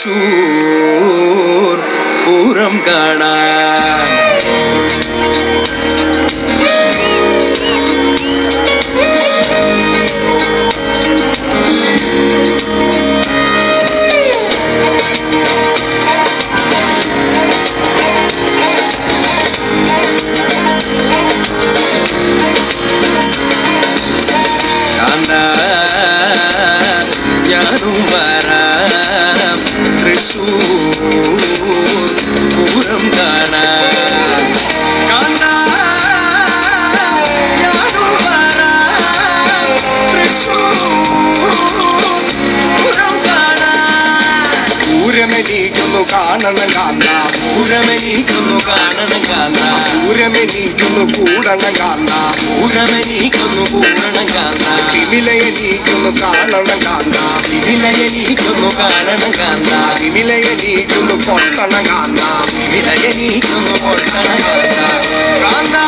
തൃശൂർ പൂരം കാണാൻ കാന്ത ഞാനും വരാം തൃശൂർ പൂരം കാണാൻ കാന്ത ഞാനും വരാം തൃശൂർ പൂരം കാണാൻ പൂരമെനീക്കുന്നു കാണണം കാന്ത പൂരമെനിക്കൊന്നു കാണണം കാന്ത പൂരമെനീക്കുന്നു കൂടണം കാന്ത പൂരമെനിക്കൊന്നു കൂടണം കാന്ത വിമിലയെനീക്കുന്നു കാണണം കാന്ത വിലയെനിക്കൊന്നു കാണണം കാന്ത വിമിലയെനീക്കുന്നു കൊട്ടണം കാന്ത വിലയെനിക്കൊന്നു കൊടുക്കണം കാന്ത കാന്ത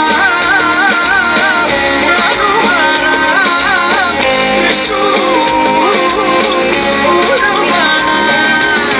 ഞാനും വരാം തൃശൂർ പൂരം കാണാൻ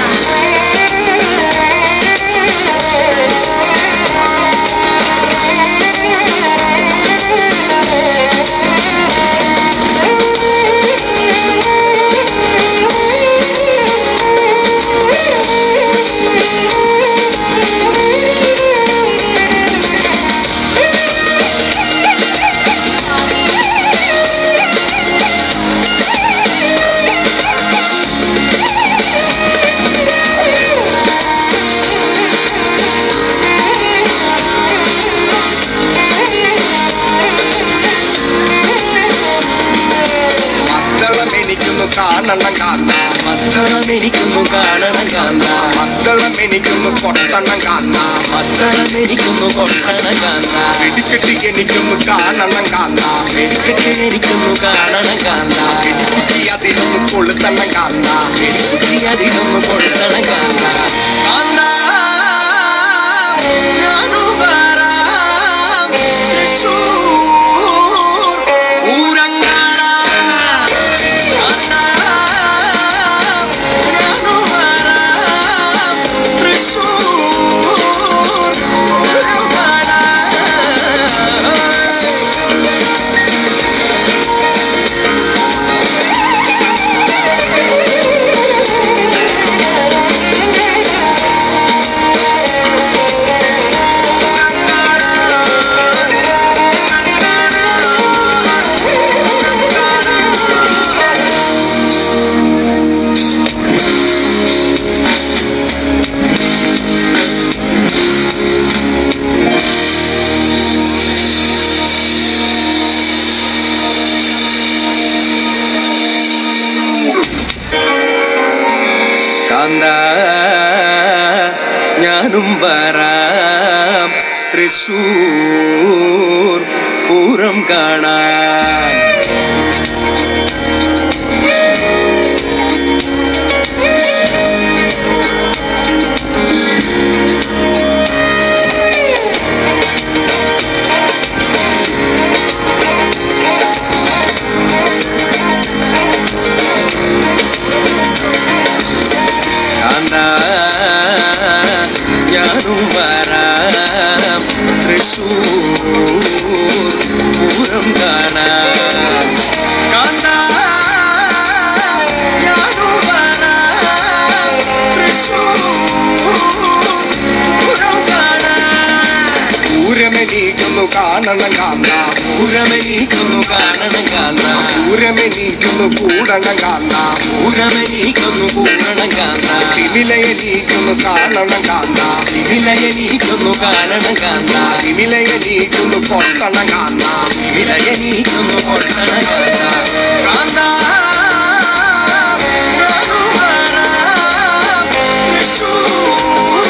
മദ്ദളമെനിക്കുന്നു കാണണം കാന്ത മദ്ദളമെനിക്കൊന്നു കാണണം കാന്ത മദ്ദളമെനിക്കുന്നു കൊട്ടണം കാന്ത മദ്ദളമെനിക്കൊന്നു കൊട്ടണം കാന്ത വെടിക്കെട്ടി എനിക്കുന്നു കാണണം കാന്ത വെടിക്കെട്ട് എനിക്കൊന്നു കാണണം കാന്ത വെടിക്കുട്ടി അതിലൊന്ന് കൊളുത്തണം കാന്ത വെടിക്കുട്ടി അതിലൊന്നു കൊടുക്കണം കാന്ത കാന്ത ഞാനും വരാം തൃശൂർ പൂരം കാണാൻ. കാന്ത ഞാനും വരാം തൃശൂർ പൂരം കാണാൻ. കാന്ത ഞാനും വരാം തൃശൂർ പൂരം കാണാൻ കാന്ത ഞാനും വരാം തൃശൂർ പൂരം കാണാൻ കാന്ത ഞാനും വരാം തൃശൂർ പൂരം കാണാൻ പൂരമെനീക്കുന്നു കാണണം കാന്ത പൂരമെനിക്കൊന്നു കാണണം കാന്ത പൂരമെനീക്കുന്നു കൂടണം കാന്ത പൂരമെനിക്കൊന്നു കൂടണം കാന്ത വിമിലയെനീക്കുന്നു കാണണം കാന്ത വിലയെനിക്കൊന്നു കാണണം കാന്ത വിമിലയെനീക്കുന്നു കൊട്ടണം കാന്ത വിലയെനിക്കൊന്നു കൊടുക്കണം കാന്ത കാന്ത ഞാനും വരാം തൃശൂർ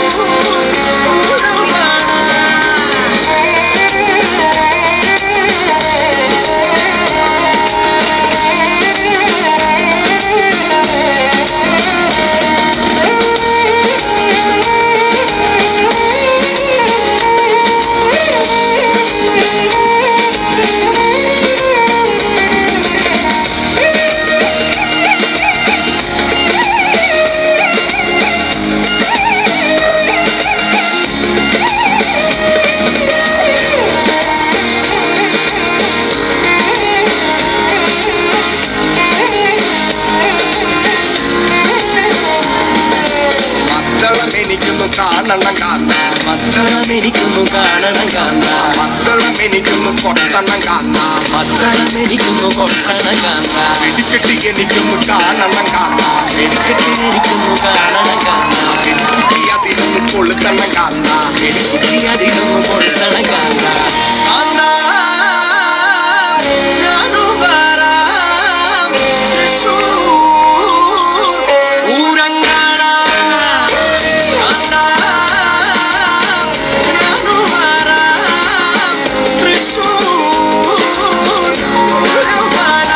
പൂരം കാണാൻ. Thank you. എനിക്കൊന്ന് കാണണം കാന്ത മത്തളം എനിക്കൊന്നു കാണണം കാന്ത മത്തളം എനിക്കൊന്ന് കൊട്ടണം കാന്ത മത്തളം എനിക്കൊന്നു കൊട്ടണം കാന്ത വെടിക്കെട്ടി എനിക്കൊന്ന് കാണണം കാന്ത വെടിക്കെട്ടി എനിക്കൊന്നു കാണണം കാന്ത വെടിക്കുട്ടി അതിലൊന്ന് കൊളുത്തണം കാന്ത വെടിക്കുട്ടി അതിലൊന്നു കൊളുത്തണം കാന്ത കാന്ത ഞാനും വരാം തൃശ്ശൂർ ഊരങ്ങാട കാന്ത ഞാനും വരാം തൃശ്ശൂർ ഊരങ്ങാട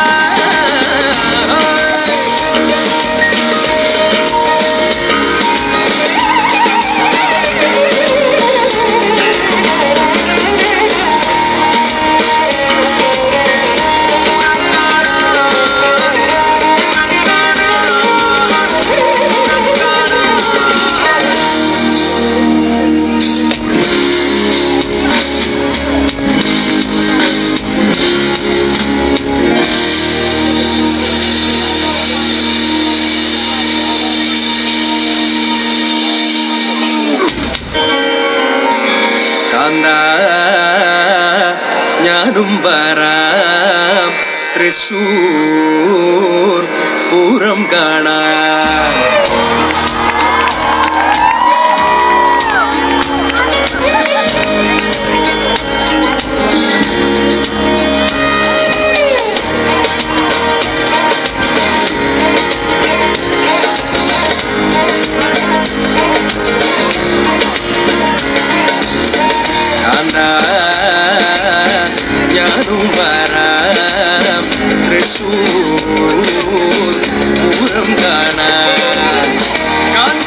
കാന്ത ഞാനും വരാം തൃശൂർ പൂരം കാണാൻ കാന്ത ഞാനും വരാം തൃശൂർ പൂരം കാണാൻ കാന്ത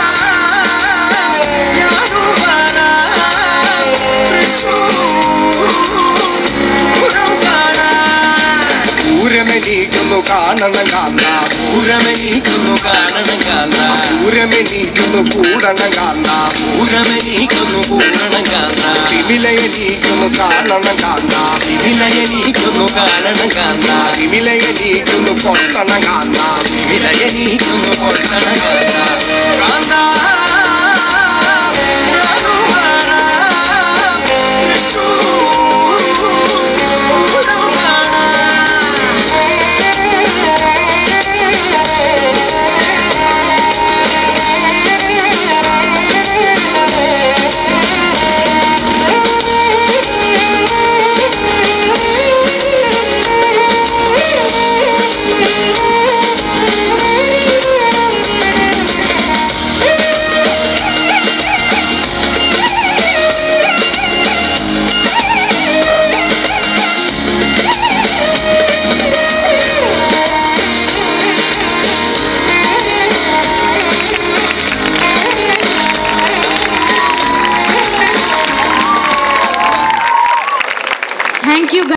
ഞാനും വരാം തൃശൂർ പൂരം കാണാൻ പൂരമെനിക്കൊന്നു കാണണം കാന്ത പൂരമെനിക്കൊന്നു കാണണം കാന്ത പൂരമെനിക്കൊന്നു കൂടണം കാന്ത പൂരമെനിക്കൊന്നു കൂടണം കാന്ത വിമിലയെനിക്കൊന്നു കാണണം കാന്ത വിലയെനിക്കൊന്നു കാണണം കാന്ത വിമിലയെനിക്കൊന്നു കൊട്ടണം കാന്ത വിലയെനിക്കൊന്നു കൊട്ടണം കാന്ത കാന്ത ഞാനും വരാം തൃശ്ശൂർ പൂരം കാണാൻ Thank you.